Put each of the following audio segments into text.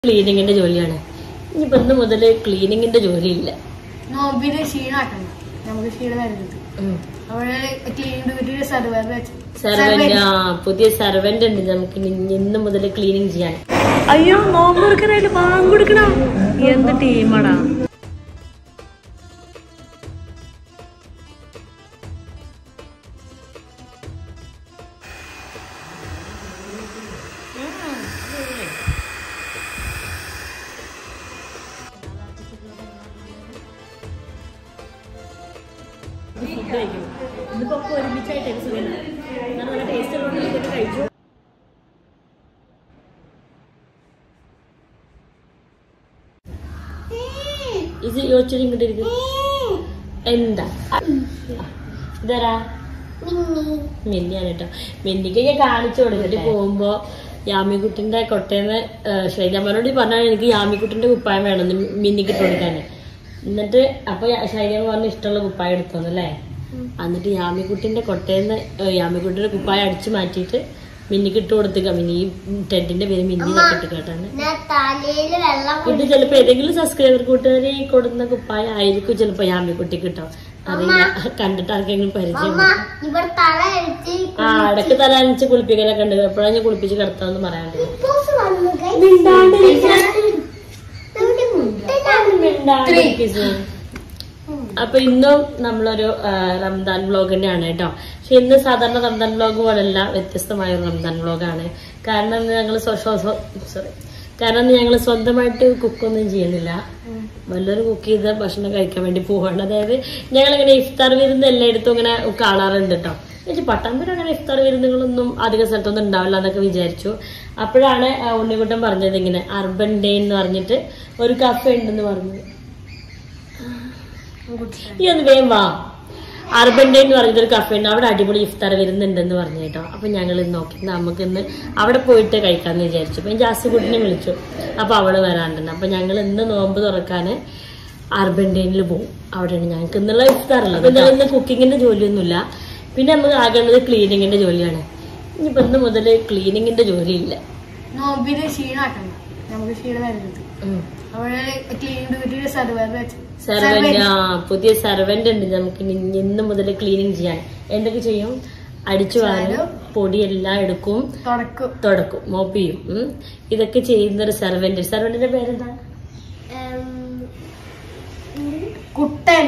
ക്ലീനിങ്ങിന്റെ ജോലിയാണ് ഇനിയിപ്പോ ഇന്ന് മുതൽ ക്ലീനിങ്ങിന്റെ ജോലി ഇല്ല നോമ്പിന് ക്ഷീണാക്കണം നമുക്ക് ക്ഷീണം വരരുത് അവിടെ ക്ലീൻ ഡ്യൂട്ടിയുടെ സർവർ വെച്ച് സർവന്റ് ആ പുതിയ സർവന്റ് ഉണ്ട് നമുക്ക് ഇനി ഇന്ന് മുതൽ ക്ലീനിങ് ചെയ്യാൻ അയ്യോ നോമ്പുറക്കാനായിട്ട് ബാങ്ക് കൊടുക്കണം എന്ത് ടീമാടാ ഇത് യോച്ചൊരു ഇങ്ങോട്ട് ഇരിക്കും എന്താ ഇതാരാ മിന്നിയാണ് കേട്ടോ മിന്നിക്ക് ഞാൻ കാണിച്ചു കൊടുത്തിട്ട് പോകുമ്പോ യാമിക്കുട്ടിന്റെ കൊട്ടേന്ന് ശൈലമ്മനോട് പറഞ്ഞാൽ എനിക്ക് യാമിക്കുട്ടിന്റെ കുപ്പായം വേണമെന്ന് മിന്നിക്ക് ഇട്ട് കൊടുക്കാന് എന്നിട്ട് അപ്പൊ ശൈലമ്മ പറഞ്ഞ ഇഷ്ടമുള്ള കുപ്പായം എടുത്തോന്ന് അല്ലേ എന്നിട്ട് യാമിക്കുട്ടിന്റെ കൊട്ടേന്ന് യാമിക്കുട്ടിന്റെ കുപ്പായം അടിച്ചു മാറ്റിയിട്ട് മിന്നിക്ക് ഇട്ട് കൊടുത്തുക മിന്നി ഈ ടെന്റിന്റെ പേര് മിന്നി ഇട്ട് കേട്ടാണ് തലയില് വെള്ളം ഇത് ചിലപ്പോ ഏതെങ്കിലും സബ്സ്ക്രൈബർ കൂട്ടുകാരെ കൊടുക്കുന്ന കുപ്പായം ആയിരിക്കും ചിലപ്പോ യാമിക്കുട്ടിക്ക് കിട്ടോ അറിയില്ല കണ്ടിട്ട് ആർക്കെങ്കിലും പരിചയം ഇവിടെ തല അടിച്ച് ആ ഇടയ്ക്ക് തല അനച്ച് കുളിപ്പിക്കലൊക്കെ ഉണ്ട് എപ്പോഴാണ് ഞാൻ കുളിപ്പിച്ച് കിടത്താന്ന് പറയാണ്ട് പൂസ് വന്നു guys. അപ്പൊ ഇന്നും നമ്മളൊരു ആ, റംദാൻ വ്ലോഗ് തന്നെയാണ് കേട്ടോ പക്ഷെ ഇന്ന് സാധാരണ റംദാൻ വ്ലോഗ് പോലല്ല വ്യത്യസ്തമായ ഒരു റംദാൻ വ്ലോഗാണ് കാരണം ഇന്ന് ഞങ്ങൾ സോറി കാരണം ഇന്ന് ഞങ്ങൾ സ്വന്തമായിട്ട് കുക്കൊന്നും ചെയ്യുന്നില്ല വല്ലൊരു കുക്ക് ചെയ്ത ഭക്ഷണം കഴിക്കാൻ വേണ്ടി പോവാണ് അതായത് ഞങ്ങൾ ഇങ്ങനെ ഇഫ്താർ വിരുന്ന് എല്ലായിടത്തും ഇങ്ങനെ കാണാറുണ്ട് കേട്ടോ എനിക്ക് പട്ടാമ്പൂർ അങ്ങനെ ഇഫ്താർ വിരുന്നുകളൊന്നും അധിക സ്ഥലത്തൊന്നും ഉണ്ടാവില്ല എന്നൊക്കെ വിചാരിച്ചു അപ്പോഴാണ് ആ, ഉണ്ണിക്കുട്ടൻ പറഞ്ഞത് ഇങ്ങനെ അർബൻ ഡേ എന്ന് പറഞ്ഞിട്ട് ഒരു കഫേ ഉണ്ടെന്ന് പറഞ്ഞു ഈ ഒന്ന് വേഗം വാ അർബൻ ഡേ എന്ന് പറഞ്ഞിട്ട് ഒരു കഫേ ഉണ്ട് അവിടെ അടിപൊളി ഇഫ്താർ വരുന്നുണ്ടെന്ന് പറഞ്ഞു കേട്ടോ അപ്പൊ ഞങ്ങൾ ഇന്ന് നോക്കി നമുക്ക് ഇന്ന് അവിടെ പോയിട്ട് കഴിക്കാന്ന് വിചാരിച്ചു അപ്പൊ ഞാൻ ജാസിക്കുട്ടിനെ വിളിച്ചു അപ്പൊ അവള് വരാണ്ടുണ്ട് അപ്പൊ ഞങ്ങൾ ഇന്ന് നോമ്പ് തുറക്കാന് അർബൻ ഡേനിൽ പോകും അവിടെയാണ് ഞങ്ങൾക്ക് ഇന്നുള്ള ഇഫ്താർ ഉള്ളത് എന്തായാലും ഇന്ന് കുക്കിങ്ങിന്റെ ജോലിയൊന്നുമില്ല പിന്നെ നമുക്ക് ആകേണ്ടത് ക്ലീനിങ്ങിന്റെ ജോലിയാണ് ഇനിയിപ്പോ ഇന്ന് മുതൽ ക്ലീനിങ്ങിന്റെ ജോലി ഇല്ല നോമ്പിന് ക്ഷീണാക്കണം നമുക്ക് ക്ഷീണം വരരുത് അവിടെ ക്ലീൻ ഡ്യൂട്ടിയുടെ സർവർ വെച്ച് സർവന്റ് ആ പുതിയ സർവന്റ് ഉണ്ട് നമുക്ക് ഇനി ഇന്ന് മുതൽ ക്ലീനിങ് ചെയ്യാൻ എന്തൊക്കെ ചെയ്യും അടിച്ചു വാരും പൊടിയെല്ലാം എടുക്കും തുടക്കും തുടക്കും മോപ്പ് ചെയ്യും ഉം. ഇതൊക്കെ ചെയ്യുന്ന ഒരു സർവന്റ് സർവന്റിന്റെ പേരെന്താ കുട്ടൻ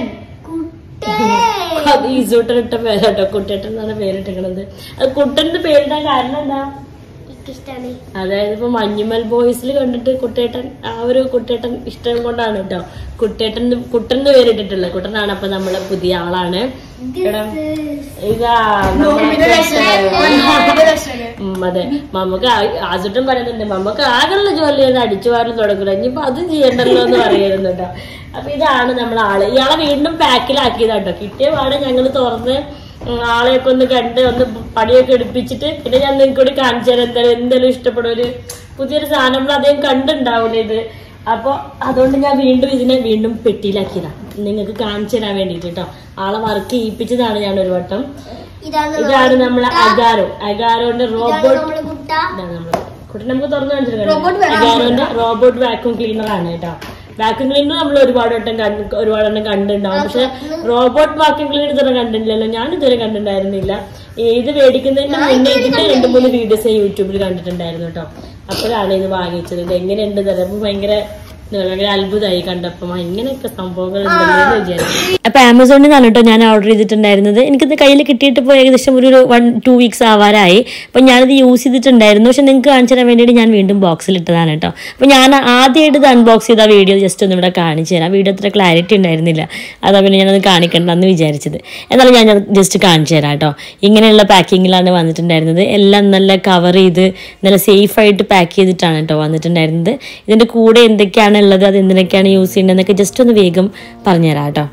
അത് ഈസൂട്ടൻ ഇട്ട പേരാട്ടോ കുട്ടേട്ടൻ എന്നാണ് പേരിട്ടിരിക്കണത് അത് കുട്ടന്റെ പേരിടാൻ കാരണം എന്താ എനിക്കിഷ്ടാണ് അതായത് ഇപ്പൊ മഞ്ഞുമൽ ബോയ്സിൽ കണ്ടിട്ട് കുട്ടേട്ടൻ ആ ഒരു കുട്ടേട്ടൻ ഇഷ്ടം കൊണ്ടാണ് കേട്ടോ കുട്ടേട്ടൻ കുട്ടന്റെ പേരിട്ടിട്ടുള്ളത് കുട്ടനാണ് അപ്പൊ നമ്മളെ പുതിയ ആളാണ് എടാ, ഇതാ നോമ്പിന്റെ രക്ഷകൻ. നോമ്പിന്റെ രക്ഷകൻ. ഉം, അതെ മമ്മക്ക് ആസുട്ടൻ പറയുന്നുണ്ട് മമ്മക്ക് ആകെയുള്ള ജോലി ചെയ്ത് അടിച്ചു വാരം തുടങ്ങില്ല ഇനിയിപ്പോ അതും ചെയ്യണ്ടല്ലോ എന്ന് പറയുന്നു കേട്ടോ അപ്പൊ ഇതാണ് നമ്മളെ ആള് ഇയാളെ വീണ്ടും പാക്കിലാക്കിയതാട്ടോ കിട്ടിയ പാടെ ഞങ്ങൾ തുറന്ന് ഉം, ആളെയൊക്കെ ഒന്ന് കണ്ട് ഒന്ന് പണിയൊക്കെ എടുപ്പിച്ചിട്ട് പിന്നെ ഞാൻ നിങ്ങൾക്ക് കൂടി കാണിച്ചു തരാം എന്തായാലും എന്തായാലും ഇഷ്ടപ്പെടും ഒരു പുതിയൊരു സാധനം നമ്മൾ അദ്ദേഹം കണ്ടുണ്ടാവൂലേ ഇത് അപ്പൊ അതുകൊണ്ട് ഞാൻ വീണ്ടും ഇതിനെ വീണ്ടും പെട്ടിയിലാക്കിയതാ നിങ്ങൾക്ക് കാണിച്ചു തരാൻ വേണ്ടിട്ട് കേട്ടോ ആളെ വർക്ക് ചെയ്യിപ്പിച്ചതാണ് ഞാൻ ഒരു വട്ടം ഇതാണ് ഇതാണ് നമ്മളെ അഗാരോ അഗാരോന്റെ റോബോട്ട് നമ്മുടെ കുട്ട ഇതാണ് നമ്മള് കുട്ടി നമുക്ക് തുറന്നു Robot കാണിച്ചിട്ടുണ്ട് വരാൻ അഗാരോന്റെ റോബോട്ട് വാക്യൂം ക്ലീനർ ആണ് കേട്ടോ വാക്യൂം ക്ലീനർ നമ്മൾ ഒരുപാട് വട്ടം കണ്ട് ഒരുപാട് എണ്ണം കണ്ടിട്ടുണ്ടാവും പക്ഷെ റോബോട്ട് വാക്യൂം ക്ലീനർ ഇതുവരെ കണ്ടിട്ടില്ലല്ലോ ഞാൻ ഇതുവരെ കണ്ടിട്ടുണ്ടായിരുന്നില്ല ഇത് മേടിക്കുന്നതിന് മുന്നേ ഇതിന്റെ രണ്ട് മൂന്ന് വീഡിയോസ് ഞാൻ യൂട്യൂബിൽ കണ്ടിട്ടുണ്ടായിരുന്നു കേട്ടോ അപ്പോഴാണ് ഇത് വാങ്ങിച്ചത് ഇത് എങ്ങനെയുണ്ട് തരാം ഭയങ്കര ഭയങ്കര അത്ഭുതമായി കണ്ടപ്പം ഇങ്ങനെയൊക്കെ സംഭവങ്ങൾ ഉണ്ടല്ലോ എന്ന് വിചാരിച്ചു അപ്പൊ ആമസോണിൽ നിന്നാണ് കേട്ടോ ഞാൻ ഓർഡർ ചെയ്തിട്ടുണ്ടായിരുന്നത് എനിക്കിത് കയ്യിൽ കിട്ടിയിട്ട് ഇപ്പോൾ ഏകദേശം ഒരു വൺ ടു വീക്സ് ആവാറായി അപ്പൊ ഞാനിത് യൂസ് ചെയ്തിട്ടുണ്ടായിരുന്നു പക്ഷെ നിങ്ങൾക്ക് കാണിച്ചു തരാൻ വേണ്ടിയിട്ട് ഞാൻ വീണ്ടും ബോക്സിൽ ഇട്ടതാണ് കേട്ടോ അപ്പൊ ഞാൻ ആദ്യമായിട്ട് ഇത് അൺബോക്സ് ചെയ്ത വീഡിയോ ജസ്റ്റ് ഒന്ന് ഇവിടെ കാണിച്ചു തരാം വീഡിയോ അത്ര ക്ലാരിറ്റി ഉണ്ടായിരുന്നില്ല അതാ പിന്നെ ഞാനത് കാണിക്കണ്ടെന്ന് വിചാരിച്ചത് എന്നാലും ഞാൻ ജസ്റ്റ് കാണിച്ചു തരാം കേട്ടോ ഇങ്ങനെയുള്ള പാക്കിങ്ങിലാണ് വന്നിട്ടുണ്ടായിരുന്നത് എല്ലാം നല്ല കവർ ചെയ്ത് നല്ല സേഫ് ആയിട്ട് പാക്ക് ചെയ്തിട്ടാണ് കേട്ടോ വന്നിട്ടുണ്ടായിരുന്നത് ഇതിന്റെ കൂടെ എന്തൊക്കെയാണ് ഉള്ളത് അത് എന്തിനൊക്കെയാണ് യൂസ് ചെയ്യേണ്ടത് എന്നൊക്കെ ജസ്റ്റ് ഒന്ന് വേഗം പറഞ്ഞുതരാം കേട്ടോ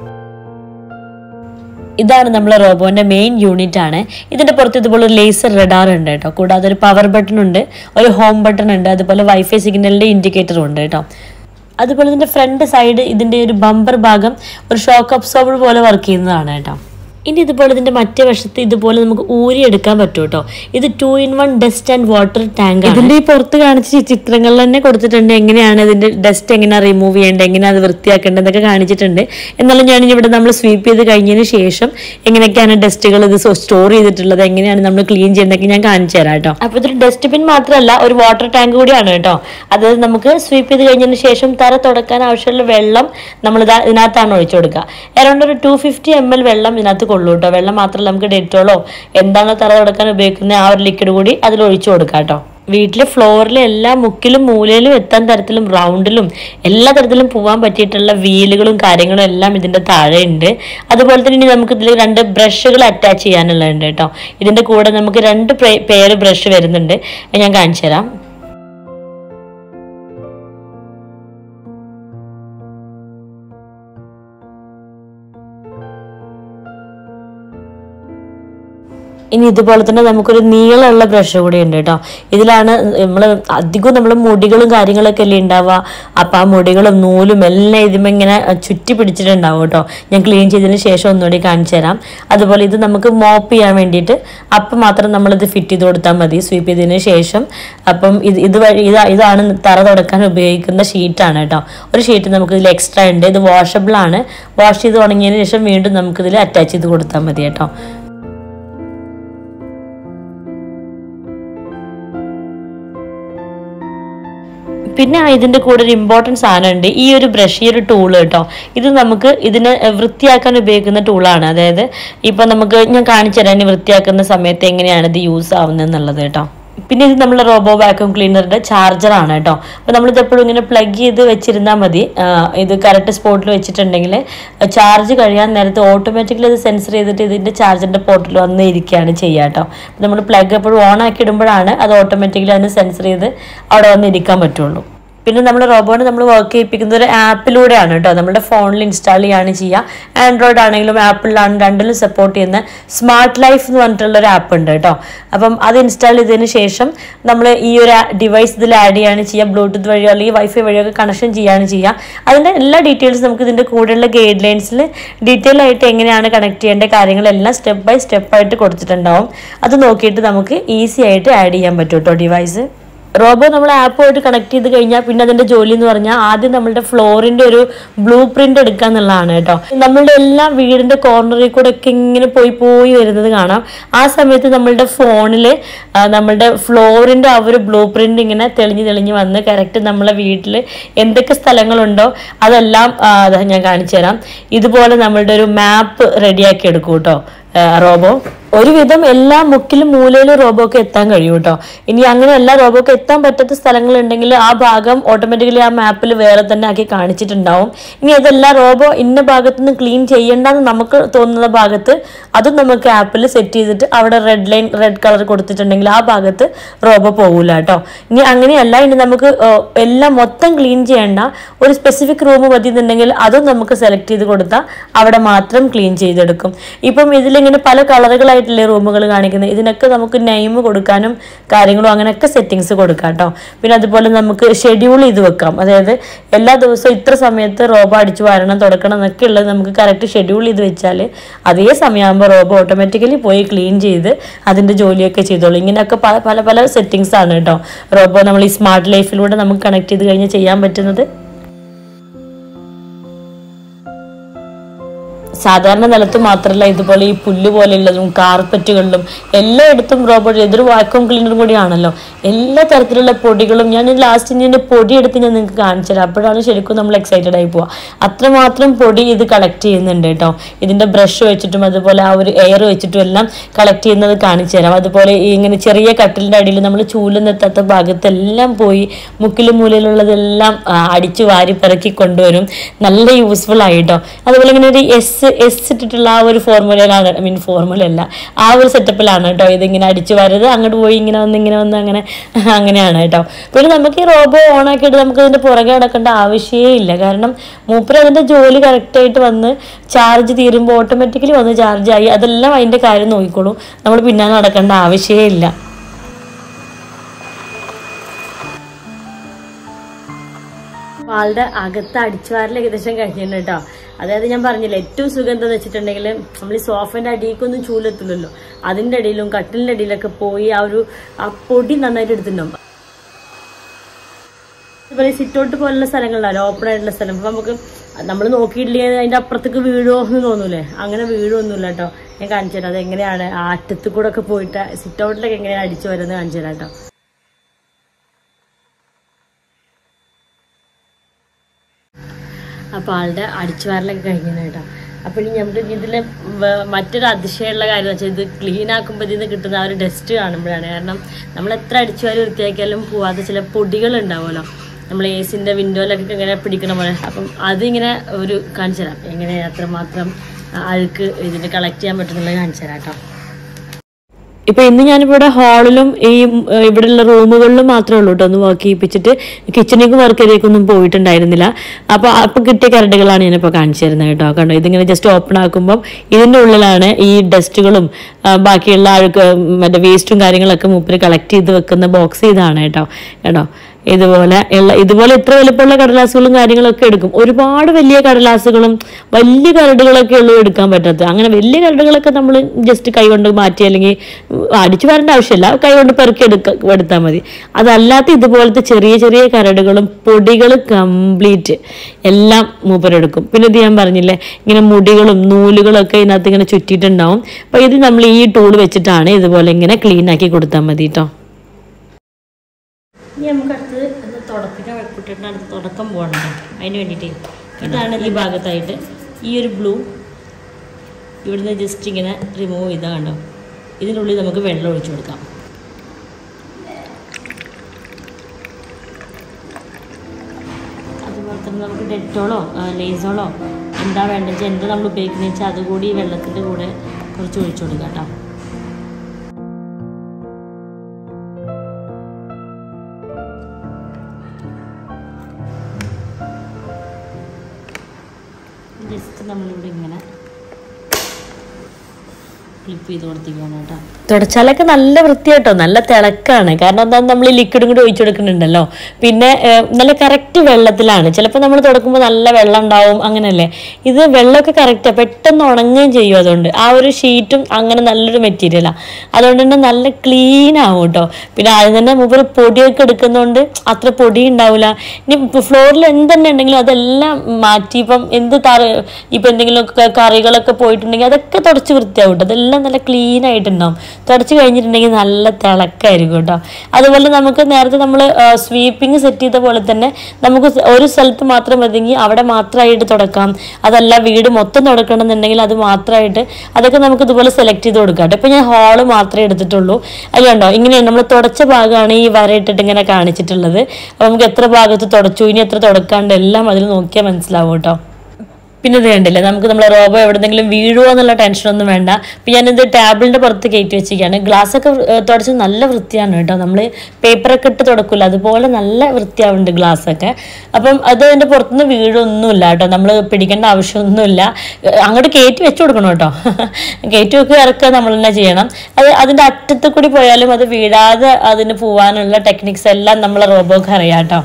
ഇതാണ് നമ്മളെ റോബോന്റെ മെയിൻ യൂണിറ്റ് ആണ് ഇതിന്റെ പുറത്ത് ഇതുപോലെ ഒരു ലേസർ റഡാർ ഉണ്ട് കേട്ടോ കൂടാതെ ഒരു പവർ ബട്ടൺ ഉണ്ട് ഒരു ഹോം ബട്ടൺ ഉണ്ട് അതുപോലെ വൈഫൈ സിഗ്നലിന്റെ ഇൻഡിക്കേറ്ററും ഉണ്ട് കേട്ടോ അതുപോലെ ഇതിന്റെ ഫ്രണ്ട് സൈഡ് ഇതിന്റെ ഒരു ബമ്പർ ഭാഗം ഒരു ഷോക്ക് അബ്സോർബർ പോലെ വർക്ക് ചെയ്യുന്നതാണ് കേട്ടോ ഇനി ഇതുപോലെ ഇതിന്റെ മറ്റേ വശത്ത് ഇതുപോലെ നമുക്ക് ഊരിയെടുക്കാൻ പറ്റും കേട്ടോ ഇത് two in one dust and water tank ഇതിന്റെ ഈ പുറത്ത് കാണിച്ച ഈ ചിത്രങ്ങളിൽ തന്നെ കൊടുത്തിട്ടുണ്ട് എങ്ങനെയാണ് ഇതിന്റെ ഡസ്റ്റ് എങ്ങനെയാണ് റിമൂവ് ചെയ്യേണ്ടത് എങ്ങനെയാണ് അത് വൃത്തിയാക്കേണ്ടത് എന്നൊക്കെ കാണിച്ചിട്ടുണ്ട് എന്നാലും ഞാൻ ഇനി ഇവിടെ നമ്മൾ സ്വീപ്പ് ചെയ്ത് കഴിഞ്ഞതിന് ശേഷം എങ്ങനെയൊക്കെയാണ് ഡസ്റ്റുകൾ ഇത് സ്റ്റോർ ചെയ്തിട്ടുള്ളത് എങ്ങനെയാണ് നമ്മൾ ക്ലീൻ ചെയ്യുന്നതൊക്കെ ഞാൻ കാണിച്ചു തരാം കേട്ടോ അപ്പൊ ഇതൊരു ഡസ്റ്റ്ബിൻ മാത്രമല്ല ഒരു വാട്ടർ ടാങ്ക് കൂടിയാണ് കേട്ടോ അതായത് നമുക്ക് സ്വീപ്പ് ചെയ്ത് കഴിഞ്ഞതിന് ശേഷം തറ തുടക്കാൻ ആവശ്യമുള്ള വെള്ളം നമ്മൾ ഇതാ ഇതിനകത്താണ് ഒഴിച്ചു കൊടുക്കുക അറൗണ്ട് ഒരു ടു ഫിഫ്റ്റി എം എൽ വെള്ളം ഇതിനകത്ത് കൊള്ളൂ കേട്ടോ വെള്ളം മാത്രമല്ല നമുക്ക് ഡെറ്റോളോ എന്താണോ തറ തുടക്കാൻ ഉപയോഗിക്കുന്ന ആ ഒരു ലിക്വിഡ് കൂടി അതിൽ ഒഴിച്ചു കൊടുക്കാം കേട്ടോ വീട്ടിലെ ഫ്ലോറിലെ എല്ലാ മുക്കിലും മൂലയിലും എത്താൻ തരത്തിലും റൗണ്ടിലും എല്ലാ തരത്തിലും പോകാൻ പറ്റിയിട്ടുള്ള വീലുകളും കാര്യങ്ങളും എല്ലാം ഇതിന്റെ താഴെ ഉണ്ട് അതുപോലെ തന്നെ ഇനി നമുക്ക് ഇതിൽ രണ്ട് ബ്രഷുകൾ അറ്റാച്ച് ചെയ്യാനുള്ളതുണ്ട് കേട്ടോ ഇതിന്റെ കൂടെ നമുക്ക് രണ്ട് പേര് ബ്രഷ് വരുന്നുണ്ട് അത് ഞാൻ കാണിച്ചു തരാം ഇനി ഇതുപോലെ തന്നെ നമുക്കൊരു നീളമുള്ള ബ്രഷ് കൂടി ഉണ്ട് കേട്ടോ ഇതിലാണ് നമ്മൾ അധികം നമ്മൾ മുടികളും കാര്യങ്ങളൊക്കെ അല്ലേ ഉണ്ടാവുക അപ്പം ആ മുടികളും നൂലും എല്ലാം ഇതിന്മേൽ ഇങ്ങനെ ചുറ്റി പിടിച്ചിട്ടുണ്ടാവും കേട്ടോ ഞാൻ ക്ലീൻ ചെയ്തതിന് ശേഷം ഒന്നുകൂടി കാണിച്ചു തരാം അതുപോലെ ഇത് നമുക്ക് മോപ്പ് ചെയ്യാൻ വേണ്ടിയിട്ട് അപ്പം മാത്രം നമ്മളിത് ഫിറ്റ് ചെയ്ത് കൊടുത്താൽ മതി സ്വീപ്പ് ചെയ്തതിന് ശേഷം അപ്പം ഇത് ഇത് വഴി ഇതാ ഇതാണ് തറ തുടക്കാൻ ഉപയോഗിക്കുന്ന ഷീറ്റാണ് കേട്ടോ ഒരു ഷീറ്റ് നമുക്ക് ഇതിൽ എക്സ്ട്രാ ഉണ്ട് ഇത് വാഷബിൾ ആണ് വാഷ് ചെയ്ത് ഉണങ്ങിയതിന് ശേഷം വീണ്ടും നമുക്കിതിൽ അറ്റാച്ച് ചെയ്ത് കൊടുത്താൽ മതി കേട്ടോ പിന്നെ ഇതിന്റെ കൂടെ ഒരു ഇമ്പോർട്ടൻറ്റ് സാധനം ഉണ്ട് ഈ ഒരു ബ്രഷ് ഈ ഒരു ടൂൾ കേട്ടോ ഇത് നമുക്ക് ഇതിനെ വൃത്തിയാക്കാൻ ഉപയോഗിക്കുന്ന ടൂളാണ് അതായത് ഇപ്പൊ നമുക്ക് ഞാൻ കാണിച്ചു തരാം ഇനി വൃത്തിയാക്കുന്ന സമയത്ത് എങ്ങനെയാണ് ഇത് യൂസ് ആവുന്നത് എന്നുള്ളത് കേട്ടോ പിന്നെ ഇത് നമ്മുടെ റോബോ വാക്യൂം ക്ലീനറുടെ ചാർജർ ആണ് കേട്ടോ അപ്പോൾ നമ്മളിത് എപ്പോഴും ഇങ്ങനെ പ്ലഗ് ചെയ്ത് വെച്ചിരുന്നാൽ മതി ആ, ഇത് കറക്റ്റ് സ്പോട്ടിൽ വെച്ചിട്ടുണ്ടെങ്കിൽ ചാർജ് കഴിയാൻ നേരത്തെ ഓട്ടോമാറ്റിക്കലി ഇത് സെൻസർ ചെയ്തിട്ട് ഇതിന്റെ ചാർജറിന്റെ പോർട്ടിൽ വന്ന് ഇരിക്കുകയാണ് ചെയ്യുക കേട്ടോ നമ്മൾ പ്ലഗ് എപ്പോഴും ഓൺ ആക്കി ഇടുമ്പോഴാണ് അത് ഓട്ടോമാറ്റിക്കലി അതിന് സെൻസർ ചെയ്ത് അവിടെ വന്ന് ഇരിക്കാൻ പറ്റുള്ളൂ പിന്നെ നമ്മൾ റോബോട്ട് നമ്മൾ വർക്ക് ചെയ്യിപ്പിക്കുന്നത് ഒരു ആപ്പിലൂടെയാണ് കേട്ടോ നമ്മുടെ ഫോണിൽ ഇൻസ്റ്റാൾ ചെയ്യാണ് ചെയ്യുക ആൻഡ്രോയിഡ് ആണെങ്കിലും ആപ്പിളിലാണ് രണ്ടിലും സപ്പോർട്ട് ചെയ്യുന്ന സ്മാർട്ട് ലൈഫ് എന്ന് പറഞ്ഞിട്ടുള്ള ഒരു ആപ്പ് ഉണ്ട് കേട്ടോ അപ്പം അത് ഇൻസ്റ്റാൾ ചെയ്തതിന് ശേഷം നമ്മൾ ഈ ഒരു ഡിവൈസ് ഇതിൽ ആഡ് ചെയ്യാണ് ചെയ്യുക ബ്ലൂടൂത്ത് വഴിയോ അല്ലെങ്കിൽ വൈഫൈ വഴിയോ ഒക്കെ കണക്ഷൻ ചെയ്യാണ് ചെയ്യുക അതിൻ്റെ എല്ലാ ഡീറ്റെയിൽസും നമുക്ക് ഇതിൻ്റെ കൂടെയുള്ള ഗൈഡ് ലൈൻസിൽ ഡീറ്റെയിൽ ആയിട്ട് എങ്ങനെയാണ് കണക്ട് ചെയ്യേണ്ട കാര്യങ്ങളെല്ലാം സ്റ്റെപ്പ് ബൈ സ്റ്റെപ്പ് ആയിട്ട് കൊടുത്തിട്ടുണ്ടാവും അത് നോക്കിയിട്ട് നമുക്ക് ഈസി ആയിട്ട് ആഡ് ചെയ്യാൻ പറ്റും കേട്ടോ ഡിവൈസ് റോബോ നമ്മൾ ആപ്പുമായിട്ട് കണക്ട് ചെയ്ത് കഴിഞ്ഞാൽ പിന്നെ അതിന്റെ ജോലി എന്ന് പറഞ്ഞാൽ ആദ്യം നമ്മളുടെ ഫ്ലോറിന്റെ ഒരു ബ്ലൂ പ്രിന്റ് എടുക്കുക എന്നുള്ളതാണ് കേട്ടോ നമ്മളുടെ എല്ലാ വീടിന്റെ കോർണറിൽ കൂടെ ഒക്കെ ഇങ്ങനെ പോയി പോയി വരുന്നത് കാണാം ആ സമയത്ത് നമ്മളുടെ ഫോണിൽ നമ്മളുടെ ഫ്ലോറിന്റെ ആ ഒരു ബ്ലൂ പ്രിന്റ് ഇങ്ങനെ തെളിഞ്ഞ് തെളിഞ്ഞ് വന്ന് കറക്റ്റ് നമ്മളെ വീട്ടിൽ എന്തൊക്കെ സ്ഥലങ്ങളുണ്ടോ അതെല്ലാം ആ, അതാ ഞാൻ കാണിച്ചു തരാം ഇതുപോലെ നമ്മളുടെ ഒരു മാപ്പ് റെഡിയാക്കി എടുക്കും കേട്ടോ റോബോ ഒരുവിധം എല്ലാ മുക്കിലും മൂലയിലും റോബോക്ക് എത്താൻ കഴിയും കേട്ടോ ഇനി അങ്ങനെ എല്ലാ റോബോക്ക് എത്താൻ പറ്റാത്ത സ്ഥലങ്ങളുണ്ടെങ്കിൽ ആ ഭാഗം ഓട്ടോമാറ്റിക്കലി ആ മാപ്പിൽ വേറെ തന്നെ ആക്കി കാണിച്ചിട്ടുണ്ടാവും ഇനി അതെല്ലാം റോബോ ഇന്ന ഭാഗത്ത് നിന്ന് ക്ലീൻ ചെയ്യേണ്ടെന്ന് നമുക്ക് തോന്നുന്ന ഭാഗത്ത് അതും നമുക്ക് ആപ്പിൽ സെറ്റ് ചെയ്തിട്ട് അവിടെ റെഡ് ലൈൻ റെഡ് കളർ കൊടുത്തിട്ടുണ്ടെങ്കിൽ ആ ഭാഗത്ത് റോബോ പോകൂല കേട്ടോ ഇനി അങ്ങനെയല്ല ഇനി നമുക്ക് ഏർ, എല്ലാം മൊത്തം ക്ലീൻ ചെയ്യേണ്ട ഒരു സ്പെസിഫിക് റൂം മതി എന്നുണ്ടെങ്കിൽ അതും നമുക്ക് സെലക്ട് ചെയ്ത് കൊടുത്താൽ അവിടെ മാത്രം ക്ലീൻ ചെയ്തെടുക്കും ഇപ്പം ഇതിലിങ്ങനെ പല കളറുകളായിട്ടില്ലേ റൂമുകൾ കാണിക്കുന്നത് ഇതിനൊക്കെ നമുക്ക് നെയിം കൊടുക്കാനും കാര്യങ്ങളും അങ്ങനെയൊക്കെ സെറ്റിങ്സ് കൊടുക്കാം കേട്ടോ പിന്നെ അതുപോലെ നമുക്ക് ഷെഡ്യൂൾ ചെയ്ത് വെക്കാം അതായത് എല്ലാ ദിവസവും ഇത്ര സമയത്ത് റോബോ അടിച്ചു വാരണം തുടക്കണം എന്നൊക്കെ ഉള്ളത് നമുക്ക് കറക്റ്റ് ഷെഡ്യൂൾ ചെയ്ത് വെച്ചാൽ അതേ സമയമാകുമ്പോൾ റോബോ ഓട്ടോമാറ്റിക്കലി പോയി ക്ലീൻ ചെയ്ത് അതിൻ്റെ ജോലിയൊക്കെ ചെയ്തോളൂ ഇങ്ങനെയൊക്കെ പല പല പല സെറ്റിങ്സ് ആണ് കേട്ടോ റോബോ നമ്മൾ ഈ സ്മാർട്ട് ലൈഫിലൂടെ നമുക്ക് കണക്ട് ചെയ്ത് കഴിഞ്ഞ് ചെയ്യാൻ പറ്റുന്നത് സാധാരണ നിലത്ത് മാത്രമല്ല ഇതുപോലെ ഈ പുല്ല് പോലെയുള്ളതും കാർപ്പറ്റുകളിലും എല്ലായിടത്തും റോബോട്ട് ഇതൊരു വാക്യൂം ക്ലീനറും കൂടിയാണല്ലോ എല്ലാ തരത്തിലുള്ള പൊടികളും ഞാൻ ലാസ്റ്റ് ഇതിന്റെ പൊടി എടുത്ത് ഞാൻ നിങ്ങൾക്ക് കാണിച്ചു തരാം അപ്പോഴാണ് ശരിക്കും നമ്മൾ എക്സൈറ്റഡ് ആയി പോവുക അത്രമാത്രം പൊടി ഇത് കളക്ട് ചെയ്യുന്നുണ്ട് കേട്ടോ ഇതിന്റെ ബ്രഷ് വെച്ചിട്ടും അതുപോലെ ആ ഒരു എയർ വെച്ചിട്ടും എല്ലാം കളക്ട് ചെയ്യുന്നത് കാണിച്ചു തരാം അതുപോലെ ഈ ഇങ്ങനെ ചെറിയ കട്ടിലിന്റെ അടിയിൽ നമ്മൾ ചൂലെന്നെത്താത്ത ഭാഗത്തെല്ലാം പോയി മുക്കിലും മൂലയിലുള്ളതെല്ലാം ആ, അടിച്ചു വാരി പിറക്കി കൊണ്ടുവരും നല്ല യൂസ്ഫുൾ ആയിട്ടോ അതുപോലെ ഇങ്ങനെ ഒരു എസ് എസ് ഇട്ടിട്ടുള്ള ആ ഒരു ഫോർമുലയിലാണ് ഐ മീൻ ഫോർമുല അല്ല ആ ഒരു സെറ്റപ്പിലാണ് കേട്ടോ ഇതിങ്ങനെ അടിച്ചു വരുന്നത് അങ്ങോട്ട് പോയി ഇങ്ങനെ വന്ന് ഇങ്ങനെ വന്ന് അങ്ങനെ അങ്ങനെയാണ് കേട്ടോ പിന്നെ നമുക്ക് ഈ റോബോ ഓൺ ആക്കിയിട്ട് നമുക്ക് ഇതിന്റെ പുറകെ നടക്കേണ്ട ആവശ്യമേ ഇല്ല കാരണം മൂപ്പര് അതിന്റെ ജോലി കറക്റ്റായിട്ട് വന്ന് ചാർജ് തീരുമ്പോൾ ഓട്ടോമാറ്റിക്കലി വന്ന് ചാർജ് ആയി അതെല്ലാം അതിന്റെ കാര്യം നോക്കിക്കോളും നമ്മൾ പിന്നാലെ നടക്കേണ്ട ആവശ്യമേ ഇല്ല ആളുടെ അകത്ത് അടിച്ചുവാരൽ ഏകദേശം കഴിഞ്ഞിട്ടുണ്ട് കേട്ടോ അതായത് ഞാൻ പറഞ്ഞില്ല ഏറ്റവും സുഖം എന്താന്ന് വെച്ചിട്ടുണ്ടെങ്കിൽ നമ്മൾ ഈ സോഫന്റെ അടിയിലേക്കൊന്നും ചൂലെത്തില്ലല്ലോ അതിന്റെ അടിയിലും കട്ടിലിന്റെ അടിയിലൊക്കെ പോയി ആ ഒരു ആ പൊടി നന്നായിട്ട് എടുത്തിട്ടുണ്ടാവും ഇതുപോലെ സിറ്റൗട്ട് പോലുള്ള സ്ഥലങ്ങളിലല്ലോ ഓപ്പൺ ആയിട്ടുള്ള സ്ഥലം അപ്പൊ നമുക്ക് നമ്മൾ നോക്കിയിട്ടില്ലെങ്കിൽ അതിന്റെ അപ്പുറത്തേക്ക് വീഴോ എന്ന് തോന്നൂലേ അങ്ങനെ വീഴൊന്നുമില്ല കേട്ടോ ഞാൻ കാണിച്ചു തരാം അത് എങ്ങനെയാണ് ആ അറ്റത്ത് കൂടെ ഒക്കെ പോയിട്ട് സിറ്റ് ഔട്ടിലൊക്കെ എങ്ങനെയാണ് അടിച്ചു വരുന്നത് കാണിച്ചു തരാം കേട്ടോ അപ്പോൾ ആളുടെ അടിച്ചു വാരലൊക്കെ കഴിഞ്ഞു കേട്ടോ അപ്പോൾ ഇനി നമുക്ക് ഇതിലെ വ- മറ്റൊരു അതിശയമുള്ള കാര്യം എന്ന് വെച്ചാൽ ഇത് ക്ലീൻ ആക്കുമ്പോൾ ഇതിൽ നിന്ന് കിട്ടുന്ന ആ ഒരു ഡസ്റ്റ് കാണുമ്പോഴാണ് കാരണം നമ്മൾ എത്ര അടിച്ചു വാരി വൃത്തിയാക്കിയാലും പോവാത്ത ചില പൊടികൾ ഉണ്ടാവുമല്ലോ നമ്മൾ എ സിൻ്റെ വിൻഡോയിലൊക്കെ ഇങ്ങനെ പിടിക്കണ പോലെ അപ്പം അതിങ്ങനെ ഒരു കാണിച്ചു തരാം എങ്ങനെ അത്രമാത്രം അഴുക്ക് ഇതിന് കളക്ട് ചെയ്യാൻ പറ്റുന്നുള്ളത് കാണിച്ചു തരാം കേട്ടോ ഇപ്പൊ ഇന്ന് ഞാനിവിടെ ഹാളിലും ഈ ഏഹ്, ഇവിടെയുള്ള റൂമുകളിലും മാത്രമേ ഉള്ളൂ കേട്ടോ ഒന്ന് വർക്ക് ചെയ്യിപ്പിച്ചിട്ട് കിച്ചണിലേക്ക് വർക്ക് ചെയ്തേക്കൊന്നും പോയിട്ടുണ്ടായിരുന്നില്ല അപ്പൊ അപ്പൊ കിട്ടിയ കരടുകളാണ് ഞാനിപ്പോ കാണിച്ചു തരുന്നത് കേട്ടോ കണ്ടോ ഇതിങ്ങനെ ജസ്റ്റ് ഓപ്പൺ ആക്കുമ്പോൾ ഇതിന്റെ ഉള്ളിലാണ് ഈ ഡസ്റ്റുകളും ബാക്കിയുള്ള അഴുക്ക് മറ്റേ വേസ്റ്റും കാര്യങ്ങളൊക്കെ മൂപ്പര് കളക്ട് ചെയ്ത് വെക്കുന്ന ബോക്സ് ഇതാണ് കേട്ടോ കേട്ടോ ഇതുപോലെ ഉള്ള ഇതുപോലെ ഇത്ര വലുപ്പമുള്ള കടലാസുകളും കാര്യങ്ങളൊക്കെ എടുക്കും ഒരുപാട് വലിയ കടലാസുകളും വലിയ കരടുകളൊക്കെ ഉള്ളൂ എടുക്കാൻ പറ്റാത്തത് അങ്ങനെ വലിയ കരടുകളൊക്കെ നമ്മൾ ജസ്റ്റ് കൈകൊണ്ട് മാറ്റി അല്ലെങ്കിൽ അടിച്ചു വരേണ്ട ആവശ്യമില്ല കൈകൊണ്ട് പെറുക്കി എടുക്ക എടുത്താൽ മതി അതല്ലാത്ത ഇതുപോലത്തെ ചെറിയ ചെറിയ കരടുകളും പൊടികൾ കംപ്ലീറ്റ് എല്ലാം മൂപ്പരെടുക്കും പിന്നെ ഇത് ഞാൻ പറഞ്ഞില്ലേ ഇങ്ങനെ മുടികളും നൂലുകളും ഒക്കെ ഇതിനകത്ത് ഇങ്ങനെ ചുറ്റിയിട്ടുണ്ടാവും അപ്പോൾ ഇത് നമ്മൾ ഈ ടൂൾ വെച്ചിട്ടാണ് ഇതുപോലെ ഇങ്ങനെ ക്ലീൻ ആക്കി കൊടുത്താൽ മതി കേട്ടോ ഇനി നമുക്ക് അടുത്തത് ഒന്ന് തുടപ്പിക്കാൻ കുട്ടിയുടെ അടുത്ത് തുടക്കം പോകണം കേട്ടോ അതിന് വേണ്ടിയിട്ട് ഇതാണ് ഈ ഭാഗത്തായിട്ട് ഈ ഒരു ബ്ലൂ ഇവിടുന്ന് ജസ്റ്റ് ഇങ്ങനെ റിമൂവ് ചെയ്താൽ കണ്ടോ ഇതിനുള്ളിൽ നമുക്ക് വെള്ളം ഒഴിച്ചു കൊടുക്കാം അതുപോലെ തന്നെ നമുക്ക് ഡെറ്റോളോ ലേസോളോ എന്താ വേണ്ടത് വെച്ചാൽ എന്താ നമ്മൾ ഉപയോഗിക്കുന്നത് വെച്ചാൽ അതുകൂടി ഈ വെള്ളത്തിൻ്റെ കൂടെ കുറച്ച് ഒഴിച്ചു കൊടുക്കാം കേട്ടോ ജസ്റ്റ് നമ്മളിവിടെ ഇങ്ങനെ ക്ലിപ്പ് ചെയ്ത് കൊടുത്തിരിക്കുകയാണ് കേട്ടോ തുടച്ചാലൊക്കെ നല്ല വൃത്തിയാട്ടോ നല്ല തിളക്കാണ് കാരണം എന്താ നമ്മൾ ഈ ലിക്വിഡും കൂടി ഒഴിച്ചു കൊടുക്കുന്നുണ്ടല്ലോ പിന്നെ ഏഹ്, നല്ല കറക്റ്റ് വെള്ളത്തിലാണ് ചിലപ്പോൾ നമ്മൾ തുടക്കുമ്പോൾ നല്ല വെള്ളം ഉണ്ടാവും അങ്ങനെയല്ലേ ഇത് വെള്ളമൊക്കെ കറക്റ്റാണ് പെട്ടെന്ന് ഉണങ്ങുകയും ചെയ്യും അതുകൊണ്ട് ആ ഒരു ഷീറ്റും അങ്ങനെ നല്ലൊരു മെറ്റീരിയലാണ് അതുകൊണ്ട് തന്നെ നല്ല ക്ലീൻ ആവും കേട്ടോ പിന്നെ ആദ്യം തന്നെ മുമ്പിൽ പൊടിയൊക്കെ എടുക്കുന്നതുകൊണ്ട് അത്ര പൊടി ഉണ്ടാവില്ല ഇനി ഫ്ലോറിൽ എന്തെന്നെ ഉണ്ടെങ്കിലും അതെല്ലാം മാറ്റി ഇപ്പം എന്ത് തറ ഇപ്പം എന്തെങ്കിലും ഒക്കെ കറികളൊക്കെ പോയിട്ടുണ്ടെങ്കിൽ അതൊക്കെ തുടച്ച് വൃത്തിയാവും കേട്ടോ അതെല്ലാം നല്ല ക്ലീൻ ആയിട്ടുണ്ടാവും തുടച്ച് കഴിഞ്ഞിട്ടുണ്ടെങ്കിൽ നല്ല തിളക്കായിരിക്കും കേട്ടോ അതുപോലെ നമുക്ക് നേരത്തെ നമ്മൾ സ്വീപ്പിംഗ് സെറ്റ് ചെയ്ത പോലെ തന്നെ നമുക്ക് ഒരു സ്ഥലത്ത് മാത്രം മതിയെങ്കിൽ അവിടെ മാത്രമായിട്ട് തുടക്കാം അതല്ല വീട് മൊത്തം തുടക്കണമെന്നുണ്ടെങ്കിൽ അത് മാത്രമായിട്ട് അതൊക്കെ നമുക്ക് ഇതുപോലെ സെലക്ട് ചെയ്ത് കൊടുക്കാം കേട്ടോ ഇപ്പം ഞാൻ ഹാള് മാത്രമേ എടുത്തിട്ടുള്ളൂ അതിലുണ്ടോ ഇങ്ങനെയാണ് നമ്മൾ തുടച്ച ഭാഗമാണ് ഈ വര ഇട്ടിട്ട് ഇങ്ങനെ കാണിച്ചിട്ടുള്ളത് അപ്പോൾ നമുക്ക് എത്ര ഭാഗത്ത് തുടച്ചു ഇനി എത്ര തുടക്കാണ്ട് എല്ലാം അതിൽ നോക്കിയാൽ മനസ്സിലാവും കേട്ടോ പിന്നെ ഇത് കണ്ടില്ലേ നമുക്ക് നമ്മളെ റോബോ എവിടെന്നെങ്കിലും വീഴുമോ എന്നുള്ള ടെൻഷനൊന്നും വേണ്ട അപ്പം ഞാനിത് ടേബിളിൻ്റെ പുറത്ത് കയറ്റി വെച്ചിരിക്കുകയാണ് ഗ്ലാസ് ഒക്കെ തുടച്ച് നല്ല വൃത്തിയാണ് കേട്ടോ നമ്മൾ പേപ്പറൊക്കെ ഇട്ട് തുടക്കില്ല അതുപോലെ നല്ല വൃത്തിയാവുന്നുണ്ട് ഗ്ലാസ് ഒക്കെ അപ്പം അത് അതിൻ്റെ പുറത്തുനിന്ന് വീഴൊന്നുമില്ല കേട്ടോ നമ്മൾ പിടിക്കേണ്ട ആവശ്യമൊന്നുമില്ല ഏഹ് അങ്ങോട്ട് കയറ്റി വെച്ച് കൊടുക്കണം കേട്ടോ കയറ്റി വെക്കുക ഇറക്കുക നമ്മൾ തന്നെ ചെയ്യണം അത് അതിൻ്റെ അറ്റത്ത് കൂടി പോയാലും അത് വീഴാതെ അതിന് പോകാനുള്ള ടെക്നിക്സ് എല്ലാം നമ്മളെ റോബോക്ക് അറിയാം കേട്ടോ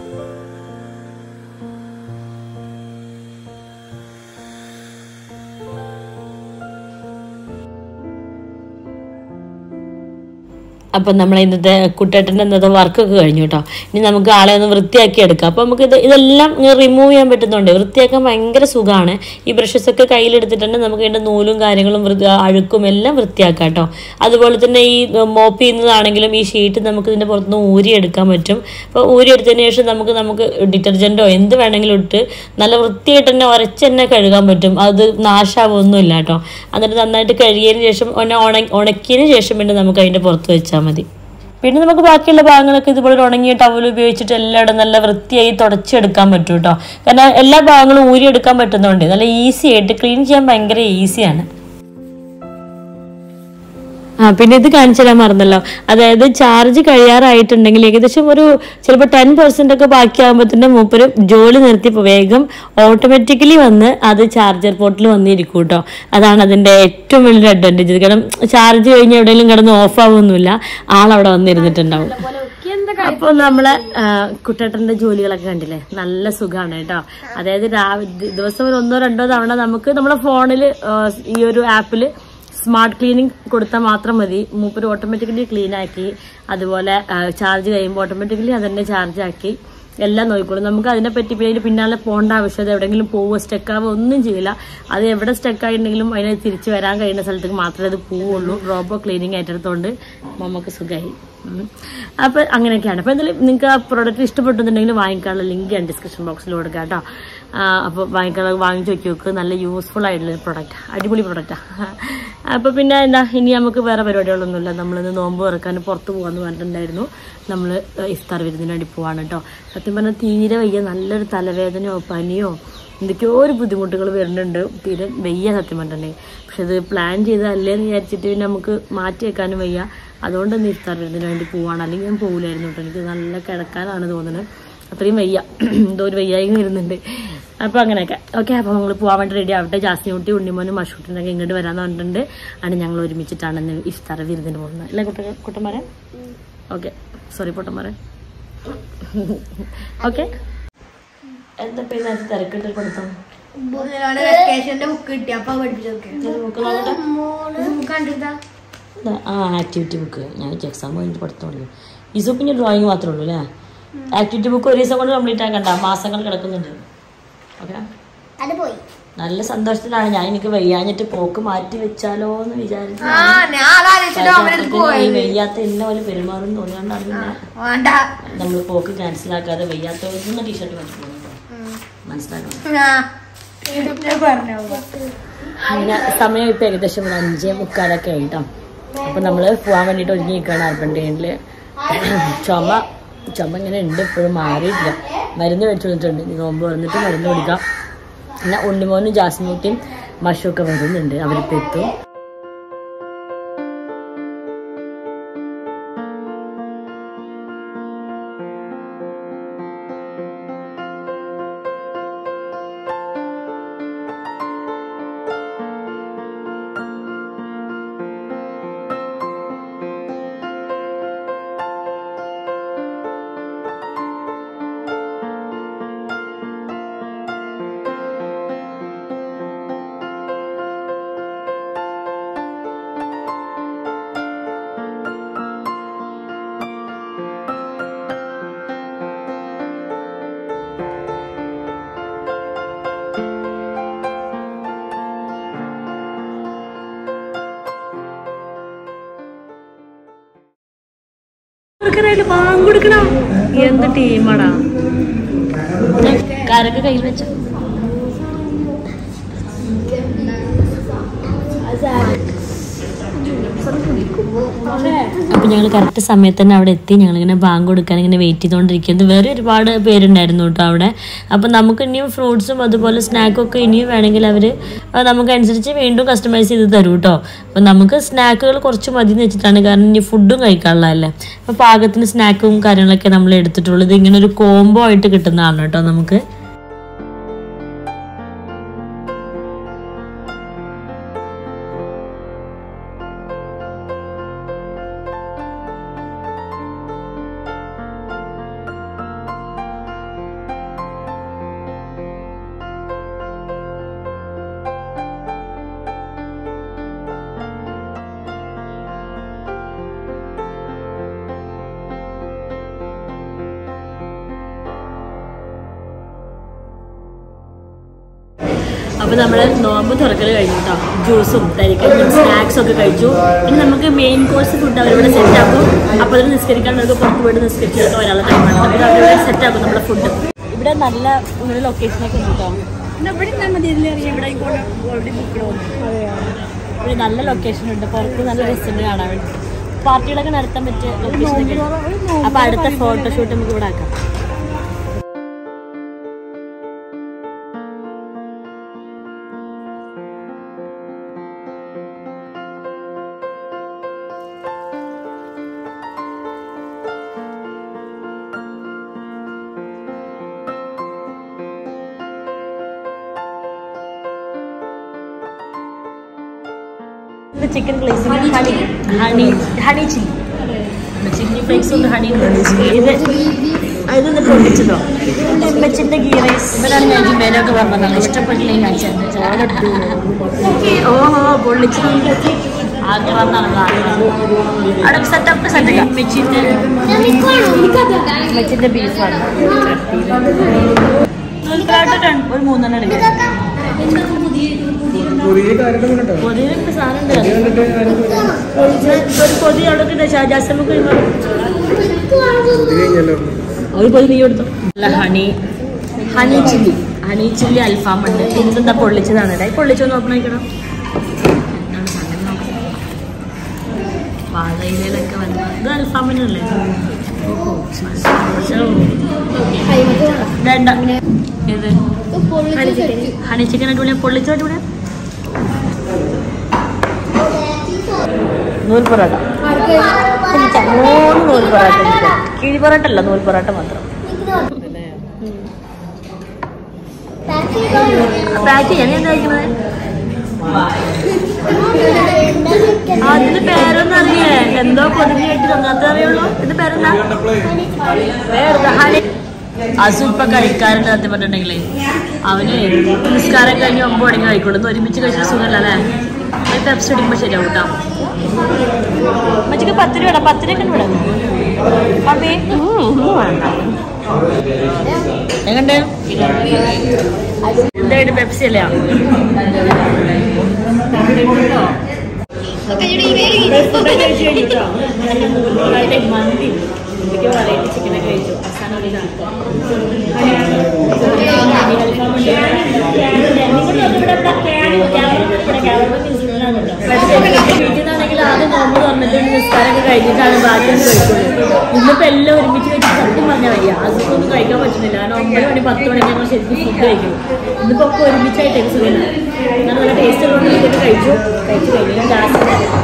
അപ്പം നമ്മൾ ഇന്നത്തെ കുട്ടേട്ടൻ്റെ ഇന്നത്തെ വർക്കൊക്കെ കഴിഞ്ഞു കേട്ടോ ഇനി നമുക്ക് ആളെ ഒന്ന് വൃത്തിയാക്കി എടുക്കാം അപ്പം നമുക്ക് ഇത് ഇതെല്ലാം റിമൂവ് ചെയ്യാൻ പറ്റുന്നുണ്ട് വൃത്തിയാക്കാൻ ഭയങ്കര സുഖമാണ് ഈ ബ്രഷസ് ഒക്കെ കയ്യിലെടുത്തിട്ടുണ്ട് നമുക്ക് ഇതിൻ്റെ നൂലും കാര്യങ്ങളും വൃത്തി അഴുക്കും എല്ലാം വൃത്തിയാക്കാം കേട്ടോ അതുപോലെ തന്നെ ഈ മോപ്പ് ചെയ്യുന്നതാണെങ്കിലും ഈ ഷീറ്റ് നമുക്ക് ഇതിൻ്റെ പുറത്തുനിന്ന് ഊരിയെടുക്കാൻ പറ്റും അപ്പോൾ ഊരിയെടുത്തതിന് ശേഷം നമുക്ക് നമുക്ക് ഡിറ്റർജൻറ്റോ എന്ത് വേണമെങ്കിലും ഇട്ട് നല്ല വൃത്തിയായിട്ട് തന്നെ ഉരച്ച് തന്നെ കഴുകാൻ പറ്റും അത് നാശാവൊന്നുമില്ല കേട്ടോ എന്നിട്ട് നന്നായിട്ട് കഴുകിയതിന് ശേഷം ഒന്ന് ഉണ ഉണക്കിയതിന് ശേഷം പിന്നെ നമുക്ക് അതിൻ്റെ പുറത്ത് വെച്ചാൽ മതി പിന്നെ നമുക്ക് ബാക്കിയുള്ള ഭാഗങ്ങളൊക്കെ ഇതുപോലെ ഒരു ഉണങ്ങിയ ടവൽ ഉപയോഗിച്ചിട്ട് എല്ലായിടും നല്ല വൃത്തിയായി തുടച്ചെടുക്കാൻ പറ്റും കേട്ടോ കാരണം എല്ലാ ഭാഗങ്ങളും ഊരിയെടുക്കാൻ പറ്റുന്നതുകൊണ്ട് നല്ല ഈസി ആയിട്ട് ക്ലീൻ ചെയ്യാൻ ഭയങ്കര ഈസിയാണ് ആ പിന്നെ ഇത് കാണിച്ചു തരാൻ മറന്നല്ലോ അതായത് ചാർജ് കഴിയാറായിട്ടുണ്ടെങ്കിൽ ഏകദേശം ഒരു ചിലപ്പോൾ ടെൻ പെർസെൻ്റ് ഒക്കെ ബാക്കിയാകുമ്പോഴത്തേനും മൂപ്പര് ജോലി നിർത്തി ഇപ്പൊ വേഗം ഓട്ടോമാറ്റിക്കലി വന്ന് അത് ചാർജർ പോർട്ടിൽ വന്നിരിക്കും കേട്ടോ അതാണ് അതിൻ്റെ ഏറ്റവും വലിയൊരു അഡ്വാൻറ്റേജ് കാരണം ചാർജ് കഴിഞ്ഞ് എവിടെയെങ്കിലും കിടന്ന് ഓഫ് ആവുമൊന്നുമില്ല ആളവിടെ വന്നിരുന്നിട്ടുണ്ടാവും പോലെ ഒക്കെ എന്താ അപ്പൊ നമ്മളെ ആ, കുട്ടേട്ടന്റെ ജോലികളൊക്കെ കണ്ടില്ലേ നല്ല സുഖമാണ് കേട്ടോ അതായത് രാവിലെ ദിവസം ഒരു ഒന്നോ രണ്ടോ തവണ നമുക്ക് നമ്മുടെ ഫോണിൽ ഈ ഒരു ആപ്പില് സ്മാർട്ട് ക്ലീനിങ് കൊടുത്താൽ മാത്രം മതി മൂപ്പര് ഓട്ടോമാറ്റിക്കലി ക്ലീൻ ആക്കി അതുപോലെ ചാർജ് കഴിയുമ്പോൾ ഓട്ടോമാറ്റിക്കലി അതന്നെ ചാർജ് ആക്കി എല്ലാം നോക്കിക്കോളും നമുക്ക് അതിനെ പറ്റി പിന്നെ അതിന് പിന്നാലെ പോകേണ്ട ആവശ്യത എവിടെയെങ്കിലും പോവുക സ്റ്റെക്കാവുക ഒന്നും ചെയ്യില്ല അത് എവിടെ സ്റ്റെക്കായിട്ടുണ്ടെങ്കിലും അതിനെ തിരിച്ച് വരാൻ കഴിയുന്ന സ്ഥലത്തേക്ക് മാത്രമേ അത് പോവുള്ളൂ റോബോ ക്ലീനിങ് ഏറ്റെടുത്തോണ്ട് നമുക്ക് സുഖമായി അപ്പൊ അങ്ങനെയൊക്കെയാണ് അപ്പൊ എന്തായാലും നിങ്ങൾക്ക് ആ പ്രോഡക്റ്റ് ഇഷ്ടപ്പെട്ടുന്നുണ്ടെങ്കിൽ വാങ്ങിക്കാനുള്ള ലിങ്ക് ഞാൻ ഡിസ്ക്രിപ്ഷൻ ബോക്സിൽ കൊടുക്കാം കേട്ടോ അപ്പോൾ വാങ്ങിക്കാൻ വാങ്ങിച്ചു നോക്കി നോക്ക് നല്ല യൂസ്ഫുൾ ആയിട്ടുള്ള പ്രൊഡക്റ്റ് അടിപൊളി പ്രൊഡക്റ്റാണ് അപ്പോൾ പിന്നെ എന്താ ഇനി നമുക്ക് വേറെ പരിപാടികളൊന്നുമില്ല നമ്മളിന്ന് നോമ്പ് തുറക്കാൻ പുറത്ത് പോകാമെന്ന് പറഞ്ഞിട്ടുണ്ടായിരുന്നു നമ്മൾ ഇഫ്താർ വിരുന്നിന് വേണ്ടി പോവാണ് കേട്ടോ സത്യം പറഞ്ഞാൽ തീരെ വയ്യ നല്ലൊരു തലവേദനയോ പനിയോ എന്തൊക്കെയോ ഒരു ബുദ്ധിമുട്ടുകൾ വരുന്നുണ്ട് തീരെ വയ്യ സത്യം പറഞ്ഞിട്ടുണ്ടെങ്കിൽ പക്ഷെ ഇത് പ്ലാൻ ചെയ്തതല്ലേ എന്ന് വിചാരിച്ചിട്ട് പിന്നെ നമുക്ക് മാറ്റി വെക്കാനും വയ്യ അതുകൊണ്ട് ഇന്ന് ഇഫ്താർ വിരുന്നിന് വേണ്ടി പോവാണ് അല്ലെങ്കിൽ ഞാൻ പോകില്ലായിരുന്നു കേട്ടോ എനിക്ക് നല്ല കിടക്കാനാണ് തോന്നുന്നത് അത്രയും വയ്യ എന്തോ ഒരു വയ്യായി വരുന്നുണ്ട് അപ്പോൾ അങ്ങനെയൊക്കെ ഓക്കെ അപ്പോൾ നമ്മൾ പോകാൻ വേണ്ടി റെഡി ആവട്ടെ ജാസ്തി കുട്ടി ഉണ്ണിമോനും മഷൂട്ടിനൊക്കെ ഇങ്ങോട്ട് വരാമെന്ന് പറഞ്ഞിട്ടുണ്ട് ആണ് ഞങ്ങൾ ഒരുമിച്ചിട്ടാണ് ഇന്ന് ഇഫ്താർ വിരുന്നിന് പോകുന്നത് അല്ലേ കുട്ട കുട്ടന്മാരെ ഓക്കെ സോറി പൊട്ടന്മാരെ ഓക്കെ എന്താ പിന്നെ അത് തിരക്കിട്ട് കൊടുത്തോ വെക്കേഷന്റെ ബുക്ക് കിട്ടി അപ്പൊ പഠിപ്പിച്ചതൊക്കെ ബുക്ക് നോക്കട്ടെ കണ്ടിട്ടാ ആ ആക്ടിവിറ്റി ബുക്ക് ഞാൻ എക്സാം കഴിഞ്ഞിട്ട് പഠിത്തോളൂ ഈ സൂപ്പ് ഇനി ഡ്രോയിങ് മാത്രമേ ഉള്ളൂ അല്ലേ ആക്ടിവിറ്റി ബുക്ക് ഒരു ദിവസം കൊണ്ട് കംപ്ലീറ്റ് ആക്കണ്ട മാസങ്ങൾ കിടക്കുന്നുണ്ട് ഓക്കെ അത് പോയി നല്ല സന്തോഷത്തിലാണ് ഞാൻ എനിക്ക് വയ്യാഞ്ഞിട്ട് പോക്ക് മാറ്റി വെച്ചാലോ എന്ന് വിചാരിച്ചു ആ ഞാൻ ആലോചിച്ചിട്ട് അവനടുത്ത് പോയി ഈ വയ്യാത്ത എന്നെ പോലെ പെരുമാറും തോന്നിയോണ്ടാണ് പിന്നെ വേണ്ട നമ്മൾ പോക്ക് ക്യാൻസൽ ആക്കാതെ വയ്യാത്തവർക്കൊന്ന് ടീഷർട്ട് മേടിച്ചു മനസ്സിലാക്കണം ആ. ഞാൻ പറഞ്ഞു അങ്ങനെ സമയം ഇപ്പം ഏകദേശം ഒരു അഞ്ചേ മുക്കാലൊക്കെ ആയിട്ടോ അപ്പം നമ്മൾ പോകാൻ വേണ്ടിയിട്ട് ഒരുങ്ങി നിൽക്കുകയാണ് അർബൻറ്റേനിൽ ചുമ ചുമ ഇങ്ങനെ ഉണ്ട് ഇപ്പോഴും മാറിയിട്ടില്ല മരുന്ന് മേടിച്ചു വന്നിട്ടുണ്ട് ഇനി നോമ്പ് വന്നിട്ട് മരുന്ന് കുടിക്കാം പിന്നെ ഉണ്ണിമോനും ജാസ്മിൻകുട്ടിയും മഷുമൊക്കെ വരുന്നുണ്ട് അവരിപ്പോൾ എത്തും കൊടുക്കണായിട്ട് വാങ്ങിക്കൊടുക്കണം എന്ത് ടീമാടാ കാരൊക്കെ കയ്യിൽ വെച്ചു അപ്പൊ ഞങ്ങൾ കറക്റ്റ് സമയത്ത് തന്നെ അവിടെ എത്തി ഞങ്ങളിങ്ങനെ ബാങ്ക് കൊടുക്കാൻ ഇങ്ങനെ വെയിറ്റ് ചെയ്തുകൊണ്ടിരിക്കുന്നത് വേറെ ഒരുപാട് പേരുണ്ടായിരുന്നു കേട്ടോ അവിടെ അപ്പൊ നമുക്ക് ഇനിയും ഫ്രൂട്ട്സും അതുപോലെ സ്നാക്കും ഒക്കെ ഇനിയും വേണമെങ്കിൽ അവർ നമുക്ക് അനുസരിച്ച് വീണ്ടും കസ്റ്റമൈസ് ചെയ്ത് തരും കേട്ടോ അപ്പൊ നമുക്ക് സ്നാക്കുകൾ കുറച്ച് മതി എന്ന് വെച്ചിട്ടാണ് കാരണം ഇനി ഫുഡും കഴിക്കാനുള്ളതല്ലേ അപ്പൊ പാകത്തിന് സ്നാക്കും കാര്യങ്ങളൊക്കെ നമ്മൾ എടുത്തിട്ടുള്ളൂ ഇത് ഇങ്ങനെ ഒരു കോംബോ ആയിട്ട് കിട്ടുന്നതാണ് കേട്ടോ നമുക്ക് അപ്പൊ നമ്മള് നോമ്പ് തുറക്കൽ കഴിഞ്ഞു കേട്ടോ ജ്യൂസും തരിക്കലും സ്നാക്സും ഒക്കെ കഴിച്ചു ഇനി നമുക്ക് മെയിൻ കോഴ്സ് ഫുഡ് അവരിവിടെ സെറ്റ് ആക്കും അപ്പൊ അതിന് നിസ്കരിക്കാൻ നമുക്ക് പുറത്ത് പോയിട്ട് നിസ്കരിച്ചൊക്കെ വരാനുള്ള ടൈമാണ് അപ്പോൾ അവരിവിടെ സെറ്റ് ആക്കും നമ്മുടെ ഫുഡ് ഇവിടെ നല്ല ഇങ്ങനെ ലൊക്കേഷനൊക്കെ ഉണ്ട് കേട്ടോ ഇവിടെ ഓൾറെഡി ഇവിടെ നല്ല ലൊക്കേഷൻ ഉണ്ട് പുറത്ത് നല്ല രസമുണ്ട് കാണാൻ വേണ്ടി പാർട്ടികളൊക്കെ നടത്താൻ പറ്റിയ ലൊക്കേഷൻ അപ്പൊ അടുത്ത ഫോട്ടോഷൂട്ട് നമുക്ക് ഇവിടെ ആക്കാം chicken glazing honey honey honey chilli chilli flakes ഉണ്ട് ഹണി ഇത് ഇതൊന്ന് പൊട്ടിച്ചതോ എമ്മച്ചിന്റെ ഗീ റൈസ് ഇവരാണ് ഞാൻ മേലൊക്കെ പറഞ്ഞതാണ് ഇഷ്ടപ്പെട്ടില്ലെങ്കിൽ ഞാൻ ചെന്നിട്ട് ഓഹോ പൊള്ളിച്ചതുണ്ട് ആഗ്രഹം അവിടെ സെറ്റപ്പ് സെറ്റ് മെച്ചിന്റെ മെച്ചിന്റെ ബീഫാണ് ഒരു മൂന്നെണ്ണം എടുക്കാം പുതിയ കാര്യങ്ങൾ കണ്ടോ പൊതിയിലൊക്കെ സാധനം ഉണ്ട് ഒരു പൊതി അവിടെ ഉണ്ട് ഷാജാസമൊക്കെ പുതിയ കഴിഞ്ഞല്ലോ ഒരു പൊതി നീ കൊടുത്തു അല്ല honey honey chilli honey chilli അൽഫാം ഉണ്ട് ഇതെന്താ പൊള്ളിച്ചതാണ് ഇതായി പൊള്ളിച്ചൊന്ന് ഓപ്പൺ ആയിക്കണം എന്താണ് സംഗതി നോക്കാം. വാഴയിലൊക്കെ വന്നു ഇത് അൽഫാമിനല്ലേ വേണ്ട ഇത് ഹണി ചിക്കൻ അടിപൊളിയാ പൊള്ളിച്ച അടിപൊളിയാ നൂൽ പൊറോട്ട എനിക്ക് മൂന്ന് നൂൽ പൊറോട്ട എനിക്ക് കിഴി പൊറോട്ട അല്ല നൂൽ പൊറോട്ട മാത്രം പാക്ക് ചെയ്യാൻ എന്താ കഴിക്കണത് അതിന് പേരൊന്നും അറിയേ എന്തോ പൊതിഞ്ഞ് കെട്ടി തന്നാത്ത അറിയുള്ളൂ ഇത് പേരെന്താ വേറെ ഹണി അസു ഇപ്പൊ കഴിക്കാറുണ്ട് സത്യം പറഞ്ഞിട്ടുണ്ടെങ്കിലേ അവന് നിസ്കാരം കഴിഞ്ഞ് ഒമ്പത് മണിക്ക് കഴിക്കുള്ളൂ ഒന്ന് ഒരുമിച്ച് കഴിച്ചാൽ സുഖമല്ല അല്ലേ ഒരു പെപ്സി അടിക്കുമ്പോൾ ശരിയാവും കേട്ടോ അമ്മച്ചിക്ക് പത്ത് രൂപ പത്ത് രൂപ ഇവിടെ മമ്മി എങ്ങണ്ട് എന്തായിട്ട് പെപ്സി അല്ലേ മന്തി എന്തൊക്കെയോ വെറൈറ്റി ചിക്കനൊക്കെ കഴിച്ചു അവസാനം ഒരു വീട്ടിലാണെങ്കിൽ ആദ്യം നോമ്പ് തുറന്നിട്ട് നിസ്കാരമൊക്കെ കഴിഞ്ഞിട്ടാണ് ബാക്കിയൊന്നും കഴിക്കുള്ളൂ ഇന്നിപ്പോ എല്ലാം ഒരുമിച്ച് കഴിച്ച് സത്യം പറഞ്ഞാൽ വയ്യ അതൊന്നും കഴിക്കാൻ പറ്റുന്നില്ല കാരണം ഒമ്പത് മണി പത്ത് മണിക്ക് ഞങ്ങൾ ശരിക്കും ഫുഡ് കഴിക്കും ഇന്നിപ്പോ ഒക്കെ ഒരുമിച്ചായിട്ട് സുഖമില്ല ഞാൻ നല്ല ടേസ്റ്റ് ഉള്ളതുകൊണ്ട് ഇതൊക്കെ കഴിച്ചു കഴിച്ചു കഴിഞ്ഞു ലാസ്റ്റ്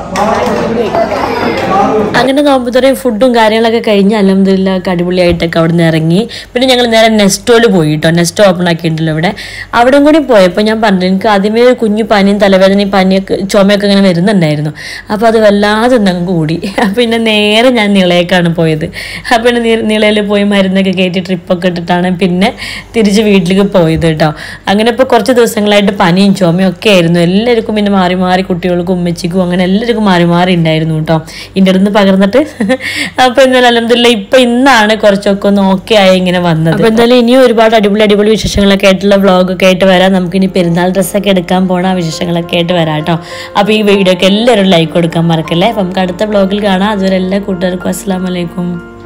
അങ്ങനെ നോമ്പുതുറയും ഫുഡും കാര്യങ്ങളൊക്കെ കഴിഞ്ഞ് അലഹമില്ല അടിപൊളിയായിട്ടൊക്കെ അവിടെ നിന്ന് ഇറങ്ങി പിന്നെ ഞങ്ങൾ നേരെ നെസ്റ്റോയിൽ പോയി കേട്ടോ നെസ്റ്റോ ഓപ്പൺ ആക്കിയിട്ടുണ്ടല്ലോ ഇവിടെ അവിടെ കൂടി പോയപ്പോൾ ഞാൻ പറഞ്ഞു എനിക്ക് ആദ്യമേ ഒരു കുഞ്ഞു പനിയും തലവേദനയും പനിയൊക്കെ ചുമയൊക്കെ ഇങ്ങനെ വരുന്നുണ്ടായിരുന്നു അപ്പോൾ അത് വല്ലാതെ ഒന്നങ്ങ് കൂടി പിന്നെ നേരെ ഞാൻ നിളയേക്കാണ് പോയത് അപ്പോൾ പിന്നെ നീ- നിളയിൽ പോയി മരുന്നൊക്കെ കയറ്റി ട്രിപ്പൊക്കെ ഇട്ടിട്ടാണ് പിന്നെ തിരിച്ച് വീട്ടിലേക്ക് പോയത് കേട്ടോ അങ്ങനെ ഇപ്പോൾ കുറച്ച് ദിവസങ്ങളായിട്ട് പനിയും ചുമയും ഒക്കെ ആയിരുന്നു എല്ലാവർക്കും പിന്നെ മാറി മാറി കുട്ടികൾക്കും ഉമ്മച്ചിക്കും അങ്ങനെ എല്ലാവർക്കും മാറി മാറി ഉണ്ടായിരുന്നു കേട്ടോ ഇതിൻ്റെ അടുത്ത് പകർന്നിട്ട് അപ്പോൾ എന്തായാലും അലഹമില്ല ഇപ്പം ഇന്നാണ് കുറച്ചൊക്കെ ഒന്ന് ഓക്കെ ആയി ഇങ്ങനെ വന്നത് അപ്പോൾ എന്തായാലും ഇനിയും ഒരുപാട് അടിപൊളി അടിപൊളി വിശേഷങ്ങളൊക്കെ ആയിട്ടുള്ള വ്ളോഗൊക്കെ ആയിട്ട് വരാം നമുക്കിനി പെരുന്നാൾ ഡ്രസ്സൊക്കെ എടുക്കാൻ പോണ ആ വിശേഷങ്ങളൊക്കെ ആയിട്ട് വരാം കേട്ടോ അപ്പോൾ ഈ വീഡിയോക്ക് എല്ലാവരും ലൈക്ക് കൊടുക്കാൻ മറക്കല്ലേ അപ്പം നമുക്ക് അടുത്ത വ്ളോഗിൽ കാണാം അതുവരെ എല്ലാ കൂട്ടുകാർക്കും അസ്സാം വലൈക്കും